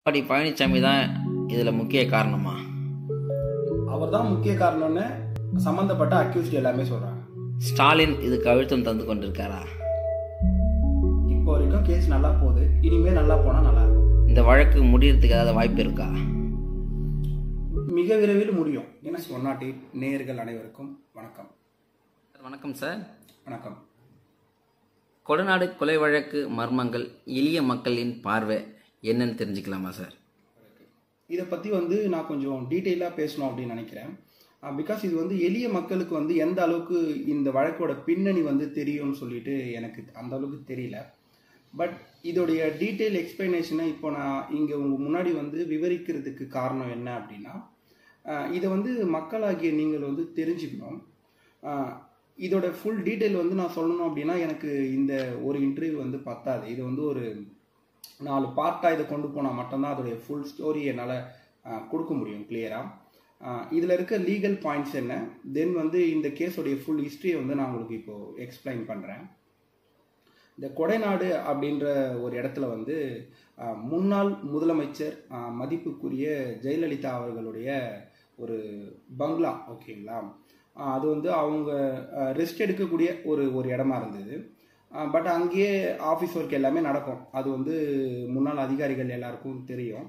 எடப்பாடி பழனிசாமி தான் இதில் முக்கிய காரணமா அவர் தான் முக்கிய காரணம்னு சம்மந்தப்பட்ட அக்யூஸ்ட் எல்லாமே சொல்கிறாங்க ஸ்டாலின் இதுக்கு அழுத்தம் தந்து கொண்டிருக்காரா இப்போ வரைக்கும் கேஸ் நல்லா போகுது இனிமேல் நல்லா போனால் நல்லா இருக்கும் இந்த வழக்கு முடியறதுக்கு ஏதாவது வாய்ப்பு இருக்கா மிக விரைவில் முடியும் ஏன்னா ஒன் நாட் எயிட் நேயர்கள் அனைவருக்கும் வணக்கம் வணக்கம் சார் வணக்கம் கொடநாடு கொலை வழக்கு மர்மங்கள் எளிய மக்களின் பார்வை என்னன்னு தெரிஞ்சுக்கலாமா சார் இதை பற்றி வந்து நான் கொஞ்சம் டீட்டெயிலாக பேசணும் அப்படின்னு நினைக்கிறேன் பிகாஸ் இது வந்து எளிய மக்களுக்கு வந்து எந்த அளவுக்கு இந்த வழக்கோட பின்னணி வந்து தெரியும்னு சொல்லிட்டு எனக்கு அந்த அளவுக்கு தெரியல பட் இதோடைய டீட்டெயில் எக்ஸ்பிளனேஷனை இப்போ நான் இங்கே உங்கள் முன்னாடி வந்து விவரிக்கிறதுக்கு காரணம் என்ன அப்படின்னா ஆஹ் இதை வந்து மக்களாகிய நீங்கள் வந்து தெரிஞ்சுக்கணும் ஆஹ் இதோட ஃபுல் டீட்டெயில் வந்து நான் சொல்லணும் அப்படின்னா எனக்கு இந்த ஒரு இன்டர்வியூ வந்து பத்தாது இது வந்து ஒரு நாலு பார்ட்டாக இதை கொண்டு போனால் மட்டும்தான் அதோடைய ஃபுல் ஸ்டோரி என்னால் கொடுக்க முடியும் கிளியராக இதில் இருக்க லீகல் பாயிண்ட்ஸ் என்ன தென் வந்து இந்த கேஸோடைய ஃபுல் ஹிஸ்ட்ரியை வந்து நான் உங்களுக்கு இப்போது எக்ஸ்பிளைன் பண்ணுறேன் இந்த கொடைநாடு அப்படின்ற ஒரு இடத்துல வந்து ஆஹ், முன்னாள் முதலமைச்சர் ஆஹ், மதிப்புக்குரிய ஜெயலலிதா அவர்களுடைய ஒரு பங்களா ஓகேங்களா ஆஹ், அது வந்து அவங்க ரெஸ்ட் எடுக்கக்கூடிய ஒரு ஒரு இடமா இருந்தது பட் அங்கேயே ஆஃபீஸ் ஒர்க் எல்லாமே நடக்கும் அது வந்து முன்னாள் அதிகாரிகள் எல்லாருக்கும் தெரியும்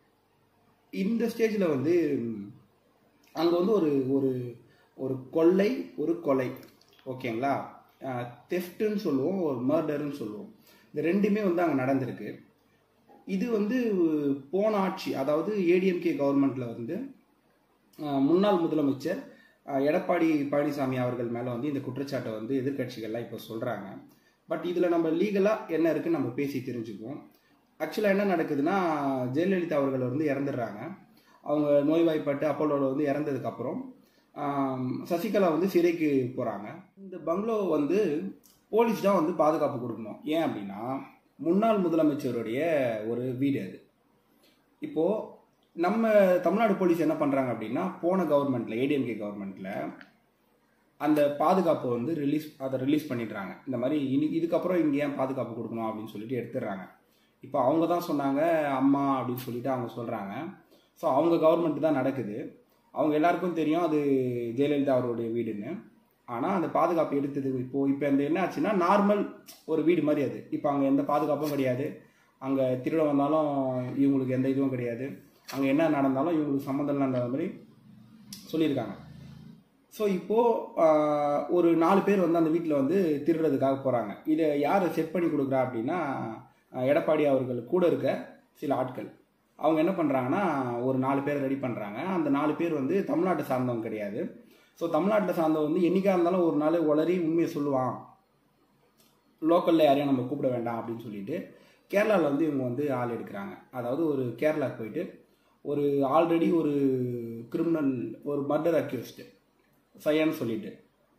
இந்த ஸ்டேஜில் வந்து அங்கே வந்து ஒரு ஒரு ஒரு கொள்ளை ஒரு கொலை ஓகேங்களா தெஃப்ட்டுன்னு சொல்லுவோம் ஒரு மர்டர்னு சொல்லுவோம் இந்த ரெண்டுமே வந்து அங்கே நடந்திருக்கு இது வந்து போன ஆட்சி அதாவது ஏடிஎம்கே கவர்மெண்ட்டில் வந்து ஆஹ், முன்னாள் முதலமைச்சர் ஆஹ், எடப்பாடி பழனிசாமி அவர்கள் மேலே வந்து இந்த குற்றச்சாட்டை வந்து எதிர்க்கட்சிகள்லாம் இப்போ சொல்கிறாங்க பட் இதில் நம்ம லீகலாக என்ன இருக்குன்னு நம்ம பேசி தெரிஞ்சுக்குவோம் ஆக்சுவலாக என்ன நடக்குதுன்னா ஜெயலலிதா அவர்கள் வந்து இறந்துடுறாங்க அவங்க நோய்வாய்ப்பட்டு அப்போலோவில் வந்து இறந்ததுக்கப்புறம் சசிகலா வந்து சிறைக்கு போகிறாங்க இந்த பங்களோ வந்து போலீஸ் தான் வந்து பாதுகாப்பு கொடுக்கணும் ஏன் அப்படின்னா முன்னாள் முதலமைச்சருடைய ஒரு வீடு அது இப்போது நம்ம தமிழ்நாடு போலீஸ் என்ன பண்ணுறாங்க அப்படின்னா போன கவர்மெண்ட்டில் ஏடிஎம்கே கவர்மெண்ட்டில் அந்த பாதுகாப்பை வந்து ரிலீஸ் அதை ரிலீஸ் பண்ணிடுறாங்க இந்த மாதிரி இனி இதுக்கப்புறம் இங்கே ஏன் பாதுகாப்பு கொடுக்கணும் அப்படின்னு சொல்லிட்டு எடுத்துடுறாங்க இப்போ அவங்க தான் சொன்னாங்க அம்மா அப்படின்னு சொல்லிட்டு அவங்க சொல்கிறாங்க ஸோ அவங்க கவர்மெண்ட் தான் நடக்குது அவங்க எல்லாருக்கும் தெரியும் அது ஜெயலலிதா அவருடைய வீடுன்னு ஆனால் அந்த பாதுகாப்பு எடுத்தது இப்போ இப்போ அந்த என்ன ஆச்சுன்னா நார்மல் ஒரு வீடு மாதிரி அது இப்போ அங்கே எந்த பாதுகாப்பும் கிடையாது அங்கே திருட வந்தாலும் இவங்களுக்கு எந்த இதுவும் கிடையாது அங்கே என்ன நடந்தாலும் இவங்களுக்கு சம்மந்தம் இல்லாத மாதிரி சொல்லியிருக்காங்க ஸோ இப்போது ஒரு நாலு பேர் வந்து அந்த வீட்டில் வந்து திருடுறதுக்காக போகிறாங்க இதை யார் செட் பண்ணி கொடுக்குறா அப்படின்னா ஆஹ் எடப்பாடி அவர்கள் கூட இருக்க சில ஆட்கள் அவங்க என்ன பண்ணுறாங்கன்னா ஒரு நாலு பேர் ரெடி பண்ணுறாங்க அந்த நாலு பேர் வந்து தமிழ்நாட்டை சார்ந்தவங்க கிடையாது ஸோ தமிழ்நாட்டில் சார்ந்தவங்க வந்து என்னைக்கா இருந்தாலும் ஒரு நாள் உளறி உண்மையை சொல்லுவான் லோக்கலில் யாரையும் நம்ம கூப்பிட வேண்டாம் அப்படின்னு சொல்லிட்டு கேரளாவில் வந்து இவங்க வந்து ஆள் எடுக்கிறாங்க அதாவது ஒரு கேரளாவுக்கு போயிட்டு ஒரு ஆல்ரெடி ஒரு கிரிமினல் ஒரு மர்டர் அக்யூஸ்டு சையான்னு சொல்லிட்டு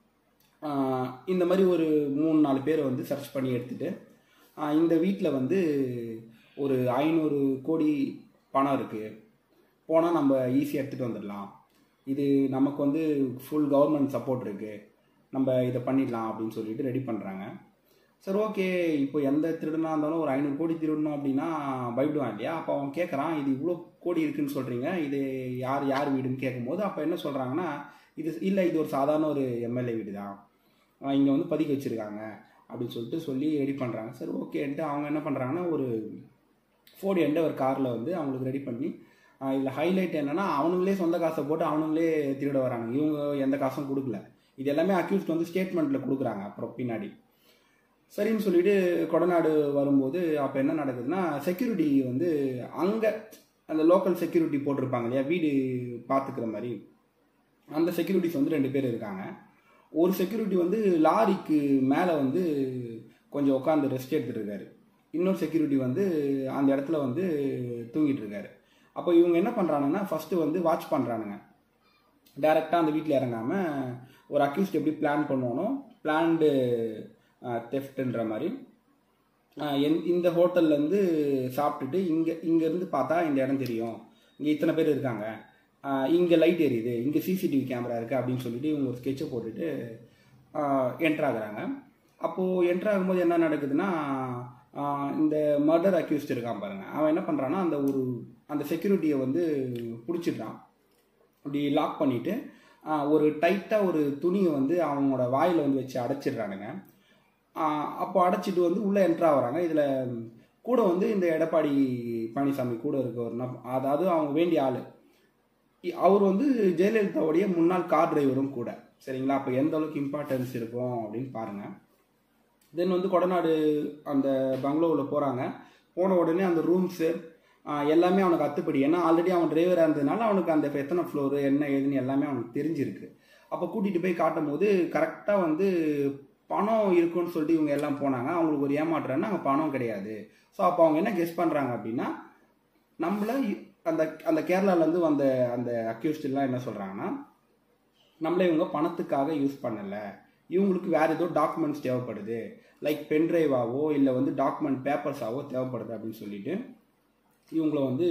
ஆஹ் இந்த மாதிரி ஒரு மூணு நாலு பேரை வந்து சர்ச் பண்ணி எடுத்துட்டு ஆஹ் இந்த வீட்டில் வந்து ஒரு ஐநூறு கோடி பணம் இருக்குது போனால் நம்ம ஈஸியாக எடுத்துகிட்டு வந்துடலாம் இது நமக்கு வந்து ஃபுல் கவர்மெண்ட் சப்போர்ட் இருக்குது நம்ம இதை பண்ணிடலாம் அப்படின்னு சொல்லிட்டு ரெடி பண்ணுறாங்க சரி ஓகே இப்போ எந்த திருடனா இருந்தாலும் ஒரு ஐநூறு கோடி திருடணும் அப்படின்னா பயப்படுவான் இல்லையா அப்போ அவன் கேட்குறான் இது இவ்வளோ கோடி இருக்குன்னு சொல்கிறீங்க இது யார் யார் வீடுன்னு கேட்கும்போது அப்போ என்ன சொல்கிறாங்கன்னா இது இல்லை இது ஒரு சாதாரண ஒரு எம்எல்ஏ வீடு தான் இங்கே வந்து பதுக்கி வச்சுருக்காங்க அப்படின்னு சொல்லிட்டு சொல்லி ரெடி பண்ணுறாங்க சரி ஓகேன்ட்டு அவங்க என்ன பண்ணுறாங்கன்னா ஒரு ஃபோர்டி எண்ட ஒரு காரில் வந்து அவங்களுக்கு ரெடி பண்ணி இதில் ஹைலைட் என்னன்னா அவனுங்களே சொந்த காசை போட்டு அவனுங்களே திருட வராங்க இவங்க எந்த காசும் கொடுக்கல இது எல்லாமே அக்யூஸ்ட் வந்து ஸ்டேட்மெண்ட்டில் கொடுக்குறாங்க அப்புறம் பின்னாடி சரின்னு சொல்லிட்டு கொடநாடு வரும்போது அப்போ என்ன நடக்குதுன்னா செக்யூரிட்டி வந்து அங்கே அந்த லோக்கல் செக்யூரிட்டி போட்டிருப்பாங்க இல்லையா வீடு பார்த்துக்கிற மாதிரி அந்த செக்யூரிட்டிஸ் வந்து ரெண்டு பேர் இருக்காங்க ஒரு செக்யூரிட்டி வந்து லாரிக்கு மேலே வந்து கொஞ்சம் உட்காந்து ரெஸ்ட் எடுத்துட்டு இருக்காரு இன்னொரு செக்யூரிட்டி வந்து அந்த இடத்துல வந்து தூங்கிட்டு இருக்காரு அப்போ இவங்க என்ன பண்ணுறானுங்கன்னா ஃபஸ்ட்டு வந்து வாட்ச் பண்ணுறானுங்க டைரெக்டாக அந்த வீட்டில் இறங்காமல் ஒரு அக்யூஸ்ட் எப்படி பிளான் பண்ணுவானோ பிளான்டு தெஃப்ட்ன்ற மாதிரி ஆஹ் எந் இந்த ஹோட்டல்லேருந்து சாப்பிட்டுட்டு இங்கே இங்கேருந்து பார்த்தா இந்த இடம் தெரியும் இங்கே இத்தனை பேர் இருக்காங்க இங்கே லைட் எரியுது இங்கே சிசிடிவி கேமரா இருக்குது அப்படின்னு சொல்லிட்டு இவங்க ஒரு ஸ்கெட்சை போட்டுட்டு என்ட்ரு ஆகுறாங்க அப்போது என்ட்ரு ஆகும்போது என்ன நடக்குதுன்னா ஆஹ் இந்த மர்டர் அக்யூஸ்ட் இருக்கான் பாருங்க அவன் என்ன பண்ணுறான்னா அந்த ஒரு அந்த செக்யூரிட்டியை வந்து பிடிச்சிடுறான் அப்படி லாக் பண்ணிட்டு ஆஹ் ஒரு டைட்டாக ஒரு துணியை வந்து அவனோட வாயில் வந்து வச்சு அடைச்சிடுறானுங்க ஆஹ் அப்போ அடைச்சிட்டு வந்து உள்ளே என்ட்ரா வராங்க இதில் கூட வந்து இந்த எடப்பாடி பழனிசாமி கூட இருக்கவர்னா அதாவது அவங்க வேண்டிய ஆள் அவர் வந்து ஜெயலலிதாவுடைய முன்னாள் கார் டிரைவரும் கூட சரிங்களா அப்போ எந்த அளவுக்கு இம்பார்ட்டன்ஸ் இருக்கும் அப்படின்னு பாருங்கள் தென் வந்து கொடநாடு அந்த பங்களோவில் போகிறாங்க போன உடனே அந்த ரூம்ஸு எல்லாமே அவனுக்கு அத்துப்படி ஏன்னா ஆல்ரெடி அவன் டிரைவராக இருந்ததுனால அவனுக்கு அந்த இப்ப எத்தனை ஃப்ளோரு என்ன ஏதுன்னு எல்லாமே அவனுக்கு தெரிஞ்சிருக்கு அப்போ கூட்டிகிட்டு போய் காட்டும் போது கரெக்டாக வந்து பணம் இருக்குன்னு சொல்லிட்டு இவங்க எல்லாம் போனாங்க அவங்களுக்கு ஒரு ஏமாற்றுறேன்னா அங்கே பணம் கிடையாது ஸோ அப்போ அவங்க என்ன கெஸ் பண்ணுறாங்க அப்படின்னா நம்மள இ- அந்த அந்த கேரளாலேருந்து வந்த அந்த accused எல்லாம் என்ன சொல்கிறாங்கன்னா நம்மளை இவங்க பணத்துக்காக யூஸ் பண்ணலை இவங்களுக்கு வேறு ஏதோ டாக்குமெண்ட்ஸ் தேவைப்படுது லைக் பென்ட்ரைவாவோ இல்லை வந்து டாக்குமெண்ட் பேப்பர்ஸாவோ தேவைப்படுது அப்படின்னு சொல்லிட்டு இவங்கள வந்து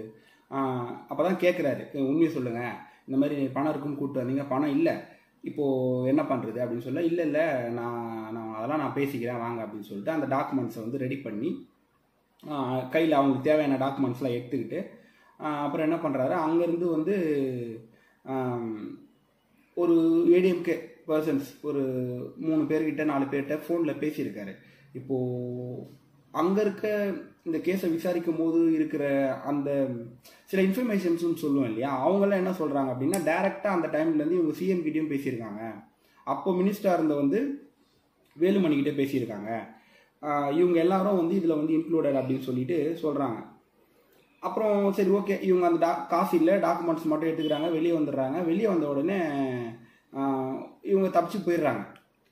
அப்போ தான் கேட்குறாரு உண்மையை சொல்லுங்கள் இந்த மாதிரி பணம் இருக்குன்னு கூப்பிட்டு வந்தீங்க பணம் இல்லை இப்போது என்ன பண்ணுறது அப்படின்னு சொல்ல இல்லை இல்லை நான் நான் அதெல்லாம் நான் பேசிக்கிறேன் வாங்க அப்படின்னு சொல்லிட்டு அந்த டாக்குமெண்ட்ஸை வந்து ரெடி பண்ணி கையில் அவங்களுக்கு தேவையான டாக்குமெண்ட்ஸ்லாம் எடுத்துக்கிட்டு ஆஹ் அப்புறம் என்ன பண்ணுறாரு அங்கேருந்து வந்து ஆம், ஒரு ஏடிஎம்கே பர்சன்ஸ் ஒரு மூணு பேர்கிட்ட நாலு பேர்கிட்ட ஃபோனில் பேசியிருக்காரு இப்போது அங்கே இருக்க இந்த கேஸை விசாரிக்கும் போது இருக்கிற அந்த சில இன்ஃபர்மேஷன்ஸும் சொல்லுவோம் இல்லையா அவங்கெல்லாம் என்ன சொல்கிறாங்க அப்படின்னா டேரெக்டாக அந்த டைம்லேருந்து இவங்க சிஎம் கிட்டேயும் பேசியிருக்காங்க அப்போ மினிஸ்டராக இருந்த வந்து வேலுமணிக்கிட்டே பேசியிருக்காங்க ஆஹ் இவங்க எல்லாரும் வந்து இதில் வந்து இன்க்ளூடட் அப்படின்னு சொல்லிட்டு சொல்கிறாங்க அப்புறம் சரி ஓகே இவங்க அந்த டா காசு இல்லை டாக்குமெண்ட்ஸ் மட்டும் எடுத்துக்கிறாங்க வெளியே வந்துடுறாங்க வெளியே வந்த உடனே ஆஹ் இவங்க தப்பிச்சு போயிடுறாங்க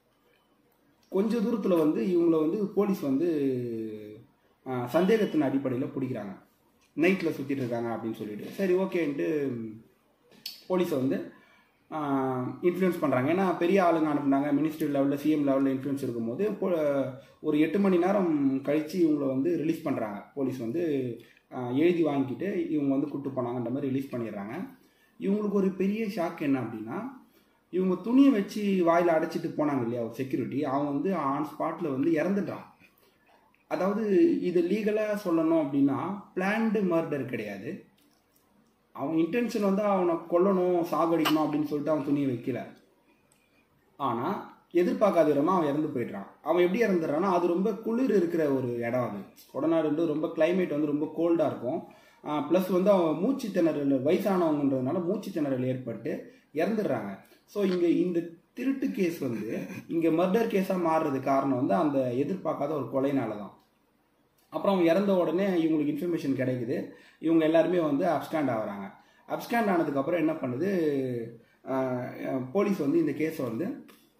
கொஞ்ச தூரத்தில் வந்து இவங்கள வந்து போலீஸ் வந்து ஆஹ் சந்தேகத்தின் அடிப்படையில் பிடிக்கிறாங்க நைட்டில் சுற்றிட்டு இருக்காங்க அப்படின்னு சொல்லிட்டு சரி ஓகேன்ட்டு போலீஸை வந்து இன்ஃப்ளூயன்ஸ் பண்ணுறாங்க ஏன்னா பெரிய ஆளுங்க அனுப்புனாங்க மினிஸ்ட்ரி லெவலில் சிஎம் லெவலில் இன்ஃப்ளூயன்ஸ் இருக்கும்போது இப்போ ஒரு எட்டு மணி நேரம் கழித்து இவங்களை வந்து ரிலீஸ் பண்ணுறாங்க போலீஸ் வந்து ஆஹ் எழுதி வாங்கிட்டு இவங்க வந்து கூட்டு போனாங்கன்ற மாதிரி ரிலீஸ் பண்ணிடுறாங்க இவங்களுக்கு ஒரு பெரிய ஷாக் என்ன அப்படின்னா இவங்க துணியை வச்சு வாயில் அடைச்சிட்டு போனாங்க இல்லையா ஒரு செக்யூரிட்டி அவன் வந்து ஆன் ஸ்பாட்டில் வந்து இறந்துட்டான் அதாவது இது லீகலாக சொல்லணும் அப்படின்னா பிளான்டு மர்டர் கிடையாது அவன் இன்டென்ஷன் வந்து அவனை கொல்லணும் சாகடிக்கணும் அப்படின்னு சொல்லிட்டு அவன் துணியை வைக்கல ஆனால் எதிர்பார்க்காத விதமா அவன் இறந்து போயிடுறான் அவன் எப்படி இறந்துடுறான்னா அது ரொம்ப குளிர் இருக்கிற ஒரு இடம் அது கொடநாடு வந்து ரொம்ப climate வந்து ரொம்ப கோல்டாக இருக்கும் ப்ளஸ் வந்து அவன் மூச்சு திணறல் வயசானவங்கன்றதுனால மூச்சு திணறல் ஏற்பட்டு இறந்துடுறாங்க ஸோ இங்கே இந்த திருட்டு கேஸ் வந்து இங்கே மர்டர் கேஸாக மாறுறது காரணம் வந்து அந்த எதிர்பார்க்காத ஒரு கொலைனால தான் அப்புறம் அவங்க இறந்த உடனே இவங்களுக்கு இன்ஃபர்மேஷன் கிடைக்குது இவங்க எல்லாருமே வந்து அப்ஸ்காண்ட் ஆகுறாங்க அப்ஸ்காண்ட் ஆனதுக்கப்புறம் என்ன பண்ணுது ஆஹ் போலீஸ் வந்து இந்த கேஸை வந்து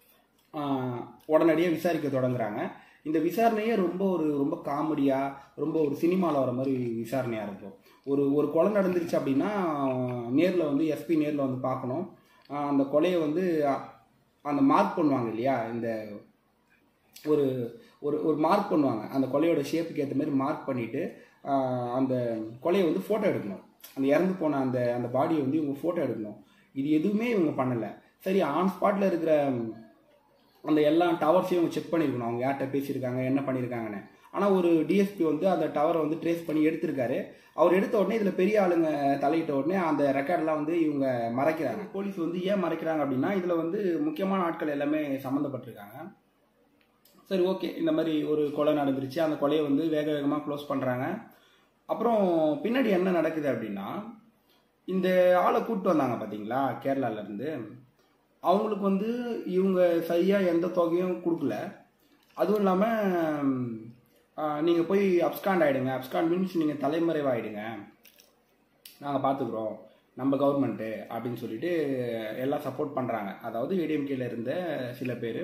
உடனடியாக விசாரிக்க தொடங்குறாங்க இந்த விசாரணையே ரொம்ப ஒரு ரொம்ப காமெடியாக ரொம்ப ஒரு சினிமாவில் வர மாதிரி விசாரணையாக இருக்கும் ஒரு ஒரு கொலை நடந்துருச்சு அப்படின்னா நேரில் வந்து எஸ்பி நேரில் வந்து பார்க்கணும் ஆஹ் அந்த கொலையை வந்து அ- அந்த மார்க் பண்ணுவாங்க இல்லையா இந்த ஒரு ஒரு ஒரு மார்க் பண்ணுவாங்க அந்த கொலையோட ஷேப்புக்கு ஏற்ற மாதிரி மார்க் பண்ணிவிட்டு அந்த கொலையை வந்து ஃபோட்டோ எடுக்கணும் அந்த இறந்து போன அந்த அந்த பாடியை வந்து இவங்க ஃபோட்டோ எடுக்கணும் இது எதுவுமே இவங்க பண்ணலை சரி ஆன் ஸ்பாட்டில் இருக்கிற ம், அந்த எல்லா டவர்ஸையும் இவங்க செக் பண்ணியிருக்கணும் அவங்க யார்கிட்ட பேசியிருக்காங்க என்ன பண்ணியிருக்காங்கன்னு ஆனால் ஒரு டிஎஸ்பி வந்து அந்த டவரை வந்து ட்ரேஸ் பண்ணி எடுத்திருக்காரு அவர் எடுத்த உடனே இதில் பெரிய ஆளுங்க தலையிட்ட உடனே அந்த ரெக்கார்ட்லாம் வந்து இவங்க மறைக்கிறாங்க போலீஸ் வந்து ஏன் மறைக்கிறாங்க அப்படின்னா இதில் வந்து முக்கியமான ஆட்கள் எல்லாமே சம்மந்தப்பட்டிருக்காங்க சரி ஓகே இந்த மாதிரி ஒரு கொலை நடந்துருச்சு அந்த கொலையை வந்து வேக வேகமாக க்ளோஸ் பண்ணுறாங்க அப்புறம் பின்னாடி என்ன நடக்குது அப்படின்னா இந்த ஆளை கூப்பிட்டு வந்தாங்க பார்த்தீங்களா கேரளாலேருந்து அவங்களுக்கு வந்து இவங்க சரியாக எந்த தொகையும் கொடுக்கல அதுவும் இல்லாமல் நீங்கள் போய் அப்ஸ்காண்ட் ஆகிடுங்க அப்ஸ்காண்ட் மீன்ஸ் நீங்கள் தலைமறைவாயிடுங்க நாங்கள் பார்த்துக்குறோம் நம்ம கவர்மெண்ட்டு அப்படின்னு சொல்லிட்டு எல்லாம் சப்போர்ட் பண்ணுறாங்க அதாவது ஏடிஎம்கேல இருந்த சில பேர்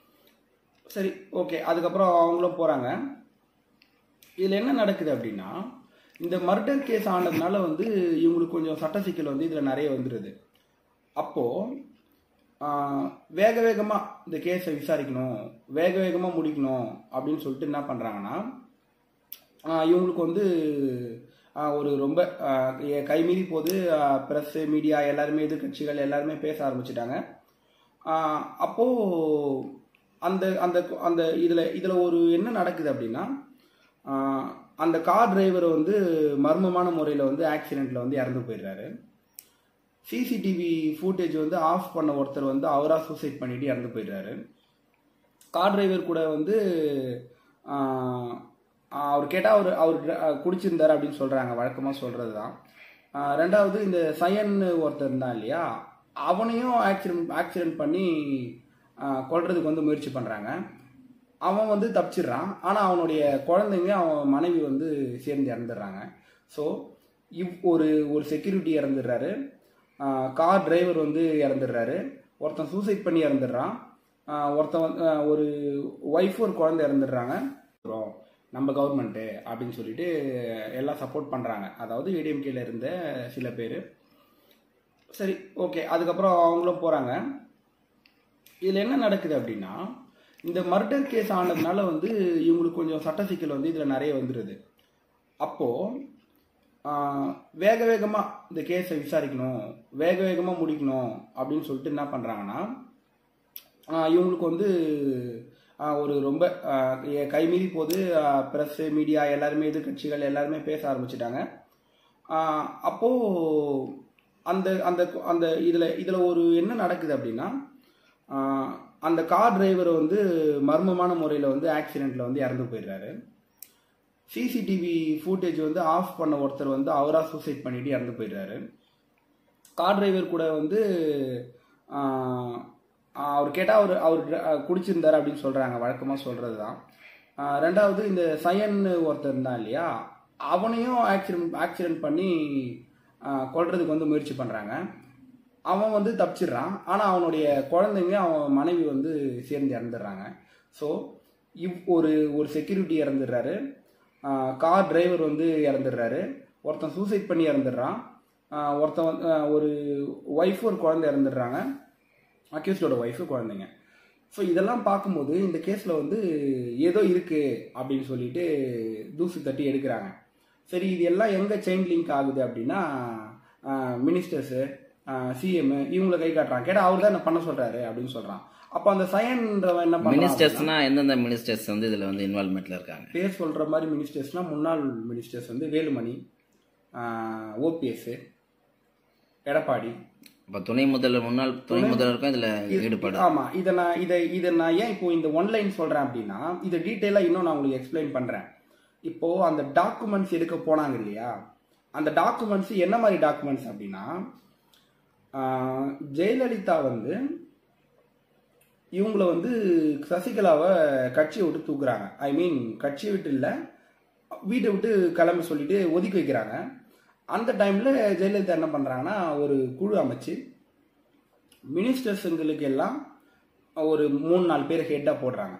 சரி ஓகே அதுக்கப்புறம் அவங்களும் போகிறாங்க இதில் என்ன நடக்குது அப்படின்னா இந்த மர்டர் கேஸ் ஆனதுனால வந்து இவங்களுக்கு கொஞ்சம் சட்ட சிக்கல் வந்து இதில் நிறைய வந்துடுது அப்போது வேக வேகமாக இந்த கேஸை விசாரிக்கணும் வேக வேகமாக முடிக்கணும் அப்படின்னு சொல்லிட்டு என்ன பண்ணுறாங்கன்னா இவங்களுக்கு வந்து ஆஹ் ஒரு ரொம்ப ஆஹ் எ- கைமீறி போது ப்ரெஸ்ஸு மீடியா எல்லாருமே எதிர்க்கட்சிகள் எல்லாருமே பேச ஆரம்பிச்சிட்டாங்க அப்போது அந்த அந்த அந்த இதில் இதில் ஒரு என்ன நடக்குது அப்படின்னா ஆஹ் அந்த கார் டிரைவர் வந்து மர்மமான முறையில் வந்து ஆக்சிடெண்ட்டில் வந்து இறந்து போயிடுறாரு சிசிடிவி ஃபூட்டேஜ் வந்து ஆஃப் பண்ண ஒருத்தர் வந்து அவராக சூசைட் பண்ணிட்டு இறந்து போயிடுறாரு கார் டிரைவர் கூட வந்து ஆஹ், அவர் கேட்டால் அவர் அவர் dri- ஆஹ் குடிச்சிருந்தாரு அப்படின்னு சொல்கிறாங்க வழக்கமாக சொல்கிறது தான் ஆஹ், ரெண்டாவது இந்த சயன் ஒருத்தர் இருந்தான் இல்லையா அவனையும் ஆக்சிடென்ட் ஆக்சிடென்ட் பண்ணி ஆஹ், கொல்றதுக்கு வந்து முயற்சி பண்ணுறாங்க அவன் வந்து தப்பிச்சிடுறான் ஆனால் அவனுடைய குழந்தைங்க அவன் மனைவி வந்து சேர்ந்து இறந்துடுறாங்க ஸோ இவ் ஒரு ஒரு செக்யூரிட்டி இறந்துடுறாரு கார் டிரைவர் வந்து இறந்துடுறாரு ஒருத்தன் சூசைட் பண்ணி இறந்துடுறான் ஆஹ் ஒருத்தன் வந்து ஆஹ் ஒரு ஒய்ஃப் ஒரு குழந்தை இறந்துடுறாங்க அப்புறம் நம்ம கவர்மெண்ட்டு அப்படின்னு சொல்லிட்டு எல்லாம் சப்போர்ட் பண்ணுறாங்க அதாவது ஏடிஎம்கேல இருந்த சில பேர் சரி ஓகே அதுக்கப்புறம் அவங்களும் போகிறாங்க இதில் என்ன நடக்குது அப்படின்னா இந்த மர்டர் கேஸ் ஆனதுனால வந்து இவங்களுக்கு கொஞ்சம் சட்ட சிக்கல் வந்து இதில் நிறைய வந்துடுது அப்போது வேக வேகமாக இந்த கேஸை விசாரிக்கணும் வேக வேகமாக முடிக்கணும் அப்படின்னு சொல்லிட்டு என்ன பண்ணுறாங்கன்னா இவங்களுக்கு வந்து ஆஹ் ஒரு ரொம்ப ஆஹ் எ- கைமீறி போது ப்ரெஸ்ஸு மீடியா எல்லாருமே எதிர்கட்சிகள் எல்லாருமே பேச ஆரம்பிச்சிட்டாங்க அப்போது அந்த அந்த அந்த இதில் இதில் ஒரு என்ன நடக்குது அப்படின்னா ஆஹ் அந்த கார் டிரைவர் வந்து மர்மமான முறையில் வந்து ஆக்சிடெண்ட்டில் வந்து இறந்து போயிடுறாரு சிசிடிவி ஃபூட்டேஜ் வந்து ஆஃப் பண்ண ஒருத்தர் வந்து அவராக சூசைட் பண்ணிட்டு இறந்து போயிடுறாரு கார் டிரைவர் கூட வந்து ஆஹ், அவர் கேட்டால் அவர் அவர் dri- ஆஹ் குடிச்சிருந்தாரு அப்படின்னு சொல்கிறாங்க வழக்கமாக சொல்கிறது தான் ஆஹ், ரெண்டாவது இந்த சயன் ஒருத்தர் இருந்தான் இல்லையா அவனையும் ஆக்சிடென்ட் ஆக்சிடென்ட் பண்ணி ஆஹ், கொல்றதுக்கு வந்து முயற்சி பண்ணுறாங்க அவன் வந்து தப்பிச்சிடுறான் ஆனால் அவனுடைய குழந்தைங்க அவன் மனைவி வந்து சேர்ந்து இறந்துடுறாங்க ஸோ இவ் ஒரு ஒரு செக்யூரிட்டி இறந்துடுறாரு ஆஹ் கார் டிரைவர் வந்து இறந்துடுறாரு ஒருத்தன் சூசைட் பண்ணி இறந்துடுறான் ஆஹ் ஒருத்தன் வந்து ஆஹ் ஒரு ஒய்ஃப் ஒரு குழந்தை இறந்துடுறாங்க அக்யூஸ்டோட ஒய்ஃபு குழந்தைங்க ஸோ இதெல்லாம் பார்க்கும்போது இந்த கேஸில் வந்து ஏதோ இருக்குது அப்படின்னு சொல்லிட்டு தூசு தட்டி எடுக்கிறாங்க சரி இது எல்லாம் எங்கே செயின் லிங்க் ஆகுது அப்படின்னா மினிஸ்டர்ஸு சிஎம் இவங்கள கை காட்டுறான் கேட்டால் அவர் தான் என்ன பண்ண சொல்கிறாரு அப்படின்னு சொல்கிறான் அப்போ அந்த சயன்றவன் என்ன பண்ணுறான் மினிஸ்டர்ஸ்னா எந்தெந்த மினிஸ்டர்ஸ் வந்து இதில் வந்து இன்வால்மெண்ட்டில் இருக்காங்க பேர் சொல்கிற மாதிரி மினிஸ்டர்ஸ்னா முன்னாள் மினிஸ்டர்ஸ் வந்து வேலுமணி ஓபிஎஸ் எடப்பாடி இப்போ துணை முதல்வர் முன்னாள் துணை முதல்வருக்கும் இதில் ஈடுபாடு ஆமா இதை நான் இதை இதை நான் ஏன் இப்போ இந்த ஒன்லைன் சொல்றேன் அப்படின்னா இதை டீட்டெயிலாக இன்னும் நான் உங்களுக்கு எக்ஸ்பிளைன் பண்றேன் இப்போ அந்த டாக்குமெண்ட்ஸ் எடுக்க போனாங்க இல்லையா அந்த டாக்குமெண்ட்ஸ் என்ன மாதிரி டாக்குமெண்ட்ஸ் அப்படின்னா ஆஹ், ஜெயலலிதா வந்து இவங்கள வந்து சசிகலாவை கட்சியை விட்டு தூக்குறாங்க ஐ மீன் கட்சியை விட்டு இல்லை வீட்டை விட்டு கிளம்ப சொல்லிட்டு ஒதுக்கி வைக்கிறாங்க அந்த டைமில் ஜெயலலிதா என்ன பண்ணுறாங்கன்னா ஒரு குழு அமைச்சு மினிஸ்டர்ஸுங்களுக்கு எல்லாம் ஒரு மூணு நாலு பேர் ஹெட்டாக போடுறாங்க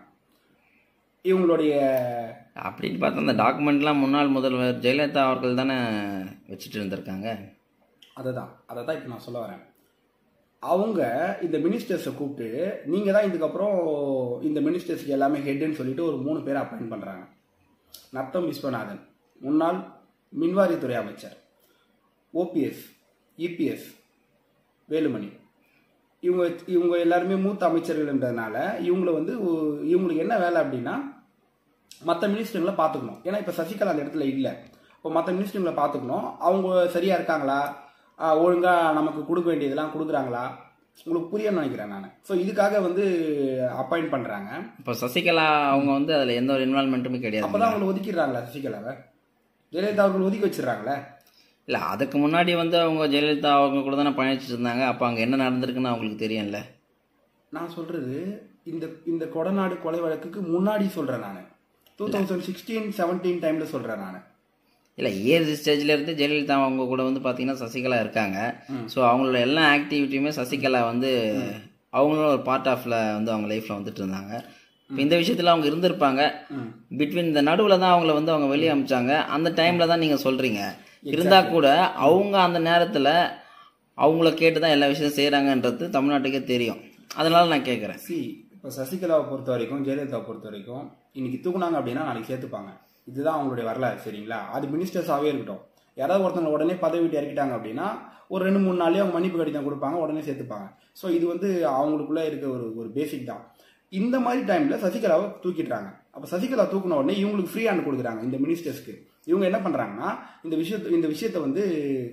இவங்களுடைய அப்படின்னு பார்த்தா அந்த டாக்குமெண்ட்லாம் முன்னாள் முதல்வர் ஜெயலலிதா அவர்கள் தானே வச்சுட்டு இருந்திருக்காங்க அதை தான் அதை தான் இப்போ நான் சொல்ல வரேன் அவங்க இந்த மினிஸ்டர்ஸை கூப்பிட்டு நீங்கள் தான் இதுக்கப்புறம் இந்த மினிஸ்டர்ஸ்க்கு எல்லாமே ஹெட்டுன்னு சொல்லிட்டு ஒரு மூணு பேரை அப்பாயிண்ட் பண்ணுறாங்க நத்தம் விஸ்வநாதன் முன்னாள் மின்வாரித்துறை அமைச்சர் ஓபிஎஸ் இபிஎஸ் வேலுமணி இவங்க இவங்க எல்லாருமே மூத்த அமைச்சர்கள்ன்றதுனால இவங்களை வந்து ஒ- இவங்களுக்கு என்ன வேலை அப்படின்னா மற்ற மினிஸ்டர்களை பார்த்துக்கணும் ஏன்னா இப்போ சசிகலா அந்த இடத்துல இல்லை இப்போ மற்ற மினிஸ்டர்களை பார்த்துக்கணும் அவங்க சரியா இருக்காங்களா ஆஹ் ஒழுங்கா நமக்கு கொடுக்க வேண்டியதெல்லாம் கொடுக்குறாங்களா உங்களுக்கு புரியும்னு நினைக்கிறேன் நான் ஸோ இதுக்காக வந்து அப்பாயிண்ட் பண்ணுறாங்க இப்போ சசிகலா அவங்க வந்து அதில் எந்த ஒரு இன்வால்மெண்ட்டுமே கிடையாது அப்பதான் அவங்களை ஒதுக்கிடுறாங்களா சசிகலாவை ஜெயலலிதா அவர்கள் ஒதுக்கி வச்சிடுறாங்களே இல்லை அதுக்கு முன்னாடி வந்து அவங்க ஜெயலலிதா அவங்க கூட தானே பயணிச்சுட்டு இருந்தாங்க அப்போ அங்கே என்ன நடந்திருக்குன்னு அவங்களுக்கு தெரியும்ல நான் சொல்றது இந்த இந்த கொடநாடு கொலை வழக்குக்கு முன்னாடி சொல்றேன் நான் டூ தௌசண்ட் சிக்ஸ்டீன் செவன்டீன் டைம்ல சொல்றேன் நான் இல்லை ஏஜ் ஸ்டேஜ்ல இருந்து ஜெயலலிதா அவங்க கூட வந்து பார்த்தீங்கன்னா சசிகலா இருக்காங்க ஸோ அவங்களோட எல்லா ஆக்டிவிட்டியுமே சசிகலா வந்து அவங்களும் ஒரு பார்ட் ஆஃப்ல வந்து அவங்க லைஃப்ல வந்துட்டு இருந்தாங்க இப்போ இந்த விஷயத்துல அவங்க இருந்திருப்பாங்க பிட்வீன் இந்த நடுவில் தான் அவங்கள வந்து அவங்க வெளியே அமிச்சாங்க அந்த டைம்ல தான் நீங்க சொல்றீங்க இருந்தா கூட அவங்க அந்த நேரத்துல அவங்கள கேட்டு தான் எல்லா விஷயத்தையும் செய்கிறாங்கன்றது தமிழ்நாட்டுக்கே தெரியும் அதனால நான் கேட்குறேன் சி இப்போ சசிகலாவை பொறுத்த வரைக்கும் ஜெயலலிதாவை பொறுத்த வரைக்கும் இன்னைக்கு தூக்குனாங்க அப்படின்னா நாளைக்கு சேர்த்துப்பாங்க இதுதான் அவங்களுடைய வரலாறு சரிங்களா அது மினிஸ்டர்ஸாகவே இருக்கட்டும் யாராவது ஒருத்தவங்க உடனே பதவி விட்டு இறக்கிட்டாங்க அப்படின்னா ஒரு ரெண்டு மூணு நாளே அவங்க மன்னிப்பு கடிதம் கொடுப்பாங்க உடனே சேர்த்துப்பாங்க ஸோ இது வந்து அவங்களுக்குள்ள இருக்க ஒரு ஒரு பேசிக் தான் இந்த மாதிரி டைம்ல சசிகலாவை தூக்கிடுறாங்க அப்ப சசிகலா தூக்குன உடனே இவங்களுக்கு ஃப்ரீ ஹேண்ட் கொடுக்குறாங்க இந்த மினிஸ்டர்ஸ்க்கு இவங்க என்ன பண்றாங்கன்னா இந்த விஷயத்த இந்த விஷயத்த வந்து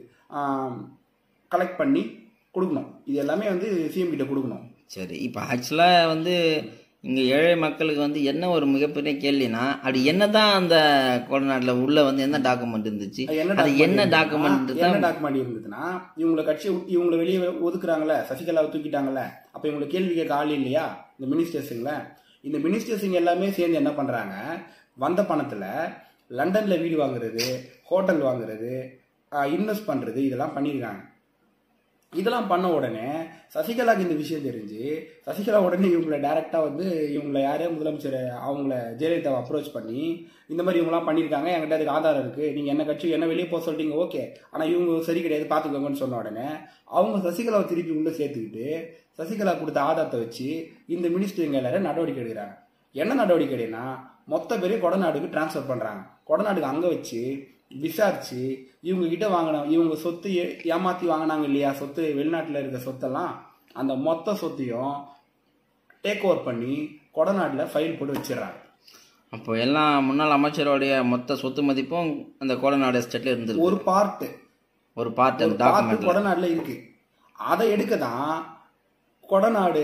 கலெக்ட் பண்ணி கொடுக்கணும் இது எல்லாமே வந்து சிஎம் கிட்ட கொடுக்கணும் சரி இப்போ ஆக்சுவலாக வந்து இங்கே ஏழை மக்களுக்கு வந்து என்ன ஒரு மிகப்பெரிய கேள்வினா அப்படி என்னதான் அந்த கொடநாட்டில் உள்ள வந்து என்ன டாக்குமெண்ட் இருந்துச்சு அது என்ன அது என்ன document டாக்குமெண்ட் இருந்ததுன்னா, என்ன டாக்குமெண்ட் இருந்ததுன்னா இவங்களை கட்சியை விட்டு- இவங்களை வெளியே ஒதுக்குறாங்கல்ல சசிகலாவை தூக்கிட்டாங்கல்ல அப்ப இவங்களை கேள்வி கேட்க ஆள் இல்லையா இந்த மினிஸ்டர்ஸுங்கள இந்த மினிஸ்டர்ஸுங்க எல்லாமே சேர்ந்து என்ன பண்றாங்க வந்த பணத்துல லண்டன்ல வீடு வாங்குறது ஹோட்டல் வாங்குறது இன்வெஸ்ட் பண்றது இதெல்லாம் பண்ணியிருக்காங்க இதெல்லாம் பண்ண உடனே சசிகலாக்கு இந்த விஷயம் தெரிஞ்சு சசிகலா உடனே இவங்களை டைரக்டா வந்து இவங்களை யாரே முதலமைச்சர் அவங்கள ஜெயலலிதாவை அப்ரோச் பண்ணி இந்த மாதிரி இவங்கலாம் பண்ணியிருக்காங்க என்கிட்ட அதுக்கு ஆதாரம் இருக்கு நீங்க என்ன கட்சி என்ன வெளியே போக சொல்லிட்டீங்க ஓகே ஆனா இவங்க சரி கிடையாது பாத்துக்கோங்கன்னு சொன்ன உடனே அவங்க சசிகலாவை திருப்பி உள்ள சேர்த்துக்கிட்டு சசிகலா கொடுத்த ஆதாரத்தை வச்சு இந்த மினிஸ்டருங்க எல்லாரும் நடவடிக்கை எடுக்கிறாங்க என்ன நடவடிக்கை எடுனா மொத்த பேரையும் கொடநாடுக்கு டிரான்ஸ்ஃபர் பண்றாங்க கொடநாடுக்கு அங்க வச்சு விசாரிச்சு இவங்க கிட்ட வாங்கின இவங்க சொத்து ஏ- ஏமாத்தி வாங்கினாங்க இல்லையா சொத்து வெளிநாட்டுல இருக்க சொத்தெல்லாம் அந்த மொத்த சொத்தையும் டேக் ஓவர் பண்ணி கொடநாட்டுல ஃபைல் போட்டு வச்சிடுறாங்க அப்போ எல்லா முன்னாள் அமைச்சருடைய மொத்த சொத்து மதிப்பும் அந்த கோடநாடு எஸ்டேட்ல இருந்தது ஒரு பார்ட் ஒரு பார்ட் ஒரு அந்த பார்ட் டாக்குமெண்ட்ல கொடநாடுல இருக்கு அதை எடுக்க தான் கொடநாடு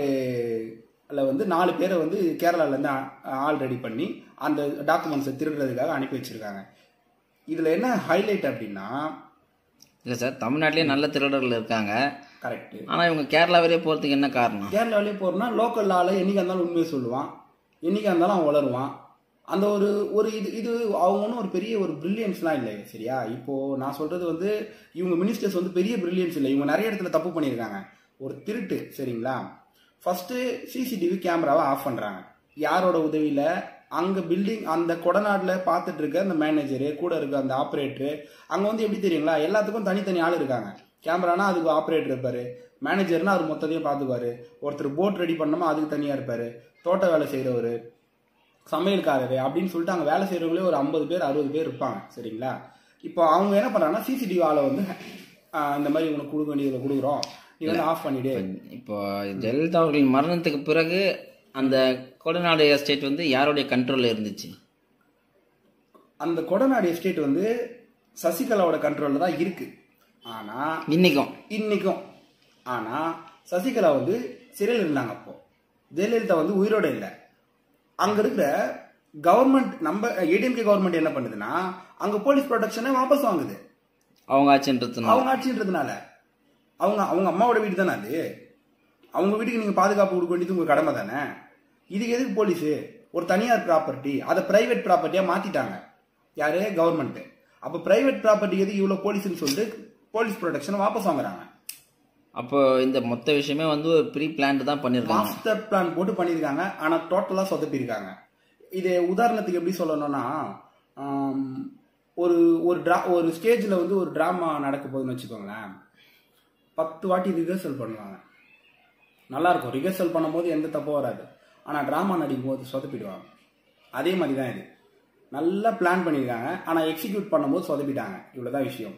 வந்து நாலு பேரை வந்து கேரளால இருந்து ஆ- ஆள் ரெடி பண்ணி அந்த டாக்குமெண்ட்ஸை திருடுறதுக்காக அனுப்பி வச்சிருக்காங்க இதுல என்ன ஹைலைட் அப்படின்னா இல்லை சார் தமிழ்நாட்டிலேயே நல்ல திருடர்கள் இருக்காங்க கரெக்ட் ஆனால் இவங்க கேரளா வரையே போகிறதுக்கு என்ன காரணம் கேரளாவிலே போறோம்னா லோக்கல் ஆளை என்னைக்கா இருந்தாலும் உண்மையை சொல்லுவான் என்னைக்கா இருந்தாலும் அவன் வளருவான் அந்த ஒரு ஒரு இது இது அவங்க ஒன்றும் ஒரு பெரிய ஒரு பிரில்லியன்ஸ்லாம் இல்லை சரியா இப்போ நான் சொல்றது வந்து இவங்க மினிஸ்டர்ஸ் வந்து பெரிய பிரில்லியன்ஸ் இல்லை இவங்க நிறைய இடத்துல தப்பு பண்ணியிருக்காங்க ஒரு திருட்டு சரிங்களா ஃபர்ஸ்ட் சிசிடிவி கேமராவை ஆஃப் பண்றாங்க யாரோட உதவியில அங்க பில்டிங் அந்த கொடநாடுல பார்த்துட்டு இருக்க அந்த மேனேஜரு கூட இருக்க அந்த ஆப்ரேட்டரு அங்க வந்து எப்படி தெரியுங்களா எல்லாத்துக்கும் தனித்தனி ஆள் இருக்காங்க கேமரானா அதுக்கு ஆப்ரேட்டர் இருப்பாரு மேனேஜர்னா அது மொத்தத்தையும் பார்த்துக்குவாரு ஒருத்தர் போட் ரெடி பண்ணோமா அதுக்கு தனியா இருப்பாரு தோட்ட வேலை செய்றவரு சமையல்காரரு அப்படின்னு சொல்லிட்டு அங்கே வேலை செய்கிறவங்களே ஒரு ஐம்பது பேர் அறுபது பேர் இருப்பாங்க சரிங்களா இப்போ அவங்க என்ன பண்ணுறாங்கன்னா சிசிடிவி ஆளை வந்து ஆஹ், இந்த மாதிரி உனக்கு கொடுக்க வேண்டியதை கொடுக்குறோம் நீ வந்து ஆஃப் பண்ணிடு இப்போ ஜெயலலிதா அவர்களின் மரணத்துக்கு பிறகு அந்த கொடநாடு எஸ்டேட் வந்து யாருடைய கண்ட்ரோலில் இருந்துச்சு அந்த கொடநாடு எஸ்டேட் வந்து சசிகலாவோட கண்ட்ரோலில் தான் இருக்கு ஆனால் இன்னைக்கும் இன்னைக்கும் ஆனால் சசிகலா வந்து சிறையில் இருந்தாங்க அப்போ ஜெயலலிதா வந்து உயிரோட இல்லை அங்கே இருக்கிற கவர்மெண்ட் நம்ம ஏடிஎம்கே கவர்மெண்ட் என்ன பண்ணுதுன்னா அங்கே போலீஸ் ப்ரொடெக்ஷனை வாபஸ் வாங்குது அவங்க ஆட்சின்றதுனால அவங்க ஆட்சின்றதுனால அவங்க அவங்க அம்மாவோட வீடு தானே அது அவங்க வீட்டுக்கு நீங்க பாதுகாப்பு கொடுக்க வேண்டியது உங்க கடமை தானே இதுக்கு எதுக்கு போலீஸ் ஒரு தனியார் ப்ராப்பர்ட்டி அதை பிரைவேட் ப்ராப்பர்ட்டியா மாத்திட்டாங்க யாரு கவர்மெண்ட் அப்ப பிரைவேட் ப்ராப்பர்ட்டி எதுக்கு இவ்வளவு போலீஸ்னு சொல்லிட்டு போலீஸ் ப்ரொடெக்ஷனை வாபஸ் வாங்குறாங்க அப்போ இந்த மொத்த விஷயமே வந்து ஒரு ப்ரீ பிளான்ட் தான் பண்ணியிருக்காங்க மாஸ்டர் பிளான் போட்டு பண்ணியிருக்காங்க ஆனா டோட்டலா சொதப்பியிருக்காங்க இது உதாரணத்துக்கு எப்படி சொல்லணும்னா ஆம், ஒரு ஒரு ட்ரா ஒரு ஸ்டேஜில் வந்து ஒரு ட்ராமா நடக்க போகுதுன்னு வச்சுக்கோங்களேன் பத்து வாட்டி ரிஹர்சல் பண்ணுவாங்க நல்லா இருக்கும் ரிஹர்சல் பண்ணும்போது எந்த தப்பும் வராது ஆனால் ட்ராமா நடிக்கும் போது சொதப்பிடுவாங்க அதே மாதிரி தான் இது நல்லா பிளான் பண்ணியிருக்காங்க ஆனால் எக்ஸிக்யூட் பண்ணும்போது சொதப்பிட்டாங்க இவ்வளோதான் விஷயம்